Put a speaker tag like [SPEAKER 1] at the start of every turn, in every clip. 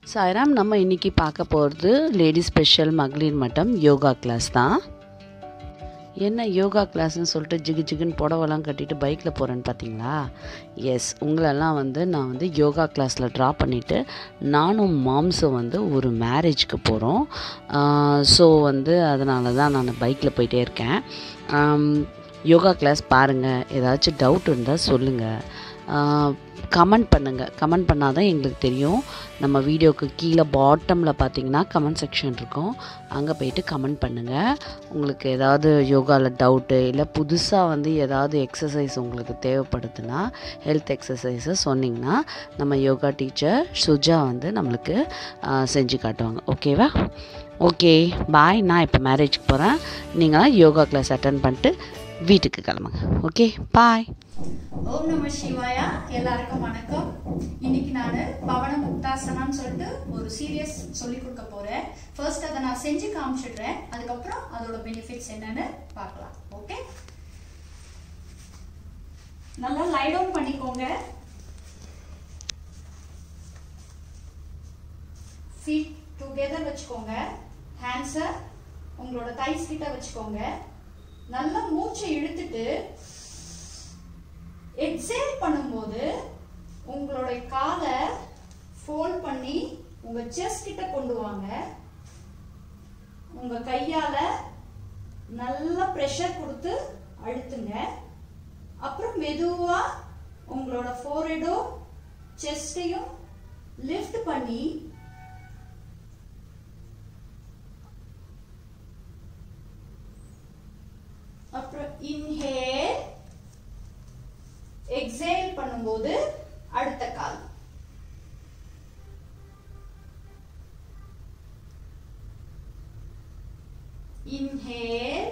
[SPEAKER 1] சாய்ராம் நம்ம இன்னைக்கு பார்க்க போகிறது லேடி ஸ்பெஷல் மகளிர் மட்டம் யோகா கிளாஸ் தான் என்ன யோகா கிளாஸ்னு சொல்லிட்டு ஜிகு ஜிகுன்னு புடவெல்லாம் கட்டிட்டு பைக்கில் போகிறேன்னு பார்த்தீங்களா எஸ் உங்களெல்லாம் வந்து நான் வந்து யோகா கிளாஸில் ட்ரா பண்ணிவிட்டு நானும் மாம்ஸும் வந்து ஒரு மேரேஜ்க்கு போகிறோம் ஸோ வந்து அதனால தான் நான் பைக்கில் போயிட்டே இருக்கேன் ஆம், யோகா கிளாஸ் பாருங்கள் ஏதாச்சும் டவுட் இருந்தால் சொல்லுங்கள் கமெண்ட் பண்ணுங்கள் கமெண்ட் பண்ணால் தான் எங்களுக்கு தெரியும் நம்ம வீடியோக்கு கீழே பாட்டமில் பார்த்தீங்கன்னா கமெண்ட் செக்ஷன் இருக்கும் அங்கே போயிட்டு கமெண்ட் பண்ணுங்கள் உங்களுக்கு ஏதாவது யோகாவில் டவுட்டு இல்லை புதுசாக வந்து ஏதாவது எக்ஸசைஸ் உங்களுக்கு தேவைப்படுதுன்னா ஹெல்த் எக்ஸசைஸை சொன்னிங்கன்னா நம்ம யோகா டீச்சர் சுஜா வந்து நம்மளுக்கு ஆ, செஞ்சு காட்டுவாங்க ஓகேவா ஓகே பாய் நான் இப்போ மேரேஜ்க்கு போகிறேன் நீங்களாம் யோகா கிளாஸ் அட்டன் பண்ணிட்டு வீட்டுக்கு கிளம்புங்க ஓகே பாய்
[SPEAKER 2] ஓம் நம சிவாயா எல்லாருக்கும் வணக்கம் இன்னைக்கு நான் பவன முக்தாசனான்னு சொல்லிட்டு ஒரு சீரியஸ் சொல்லி கொடுக்க போறேன் ஃபர்ஸ்ட் அதை நான் செஞ்சு காமிச்சிடுறேன் அதுக்கப்புறம் அதோட பெனிஃபிட்ஸ் என்னன்னு பார்க்கலாம் ஓகே நல்லா லை டவுன் பண்ணிக்கோங்க ஃபீட் டுகெதர் வச்சுக்கோங்க ஹேண்ட்ஸை உங்களோட தைஸ் கிட்ட வச்சுக்கோங்க நல்லா மூச்சை இழுத்துட்டு எக்ஸேல் பண்ணும்போது உங்களுடைய காலை ஃபோல்ட் பண்ணி உங்க செஸ்ட் கிட்ட கொண்டு வாங்க உங்க கையால நல்லா ப்ரெஷர் கொடுத்து அழுத்துங்க அப்புறம் மெதுவா உங்களோட ஃபோர்ஹெடோ செஸ்டையும் லிஃப்ட் பண்ணி அப்புறம் இன்ஹேல் எக்ஸேல் பண்ணும்போது அடுத்த கால் இன்ஹேல்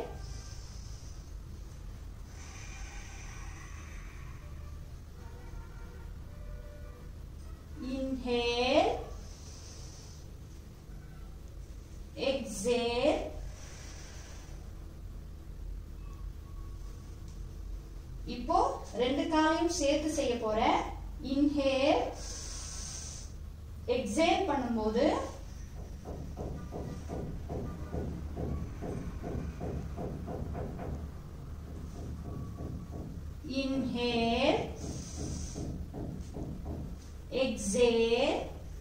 [SPEAKER 2] இன்ஹேல் எக்ஸேல் இப்போ ரெண்டு காலையும் சேர்த்து செய்ய போறேன் இன்ஹேல் எக்ஸேல் பண்ணும்போது inhale exhale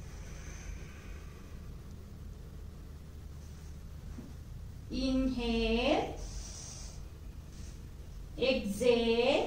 [SPEAKER 2] inhale exhale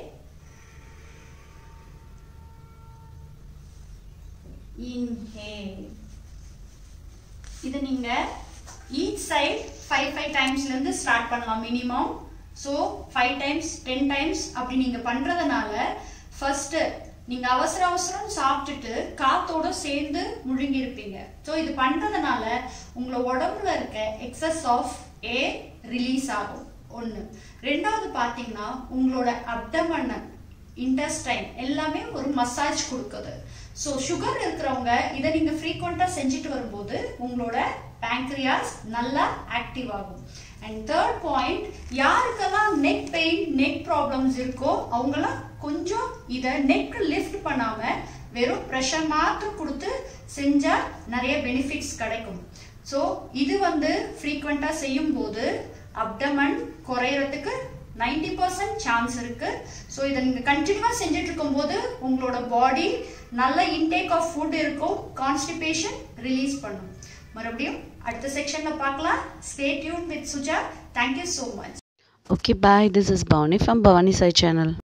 [SPEAKER 2] inhale இது நீங்க each side 5 5 டைம்ஸ்ல இருந்து ஸ்டார்ட் பண்ணலாம் minimum so five times ten times அப்படி நீங்க பண்றதுனால ஃபர்ஸ்ட் நீங்க அவசர அவசரம் சாப்பிட்டுட்டு காத்தோட சேர்ந்து முழுங்கி இருப்பீங்க ஸோ இது பண்றதுனால உங்களோட உடம்புல இருக்க எக்ஸஸ் ஆஃப் ஏர் ரிலீஸ் ஆகும் ஒன்று ரெண்டாவது பார்த்தீங்கன்னா உங்களோட அப்டமன் இன்டெஸ்டைன் எல்லாமே ஒரு மசாஜ் கொடுக்குது ஸோ சுகர் இருக்கிறவங்க இதை நீங்க ஃப்ரீக்வெண்ட்டாக செஞ்சுட்டு வரும்போது உங்களோட பேங்க்ரியாஸ் நல்லா ஆக்டிவ் ஆகும் அண்ட் தேர்ட் பாயிண்ட் யாருக்கெல்லாம் நெக் பெயின் நெக் ப்ராப்ளம்ஸ் இருக்கோ அவங்கெல்லாம் கொஞ்சம் இதை நெக் லிஃப்ட் பண்ணாம வெறும் ப்ரெஷர் மாத்திரம் கொடுத்து செஞ்சா நிறைய பெனிஃபிட்ஸ் கிடைக்கும் ஸோ இது வந்து ஃப்ரீக்வெண்ட்டாக செய்யும்போது அப்டமன் குறையறதுக்கு நைன்டி பர்சன்ட் சான்ஸ் இருக்கு ஸோ இதை நீங்க கண்டினியூவா செஞ்சுட்டு இருக்கும்போது உங்களோட பாடி நல்ல இன்டேக் ஆஃப் ஃபுட் இருக்கும் கான்ஸ்டிபேஷன் ரிலீஸ் பண்ணும் மறுபடியும் அடுத்த செக்ஷன்ல பார்க்கலாம் stay tune with Suja thank you so much
[SPEAKER 1] Okay, bye. This is Bhavani from Bhavani Sai channel.